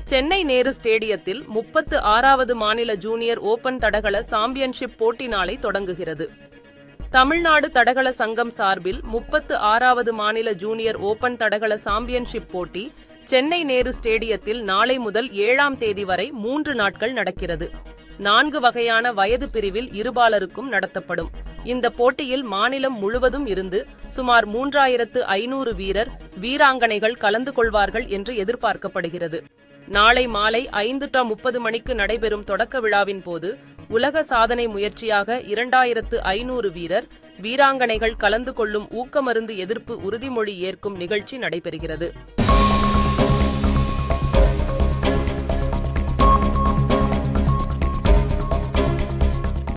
சென்னை நேரு ஸ்டேடியத்தில் முப்பத்து ஆறாவது மாநில ஜூனியர் ஓபன் தடகள சாம்பியன்ஷிப் போட்டி நாளை தொடங்குகிறது தமிழ்நாடு தடகள சங்கம் சார்பில் முப்பத்து ஆறாவது மாநில ஜூனியர் ஓபன் தடகள சாம்பியன்ஷிப் போட்டி சென்னை நேரு ஸ்டேடியத்தில் நாளை முதல் ஏழாம் தேதி வரை மூன்று நாட்கள் நடக்கிறது நான்கு வகையான வயது பிரிவில் இருபாலருக்கும் நடத்தப்படும் இந்த போட்டியில் மாநிலம் முழுவதும் இருந்து சுமார் மூன்றாயிரத்து ஐநூறு வீரர் வீராங்கனைகள் கலந்து கொள்வார்கள் என்று எதிர்பார்க்கப்படுகிறது நாளை மாலை ஐந்து ட முப்பது மணிக்கு நடைபெறும் தொடக்க விழாவின் போது உலக சாதனை முயற்சியாக இரண்டாயிரத்து ஐநூறு வீரர் வீராங்கனைகள் கலந்து கொள்ளும் ஊக்கமருந்து எதிர்ப்பு உறுதிமொழி ஏற்கும் நிகழ்ச்சி நடைபெறுகிறது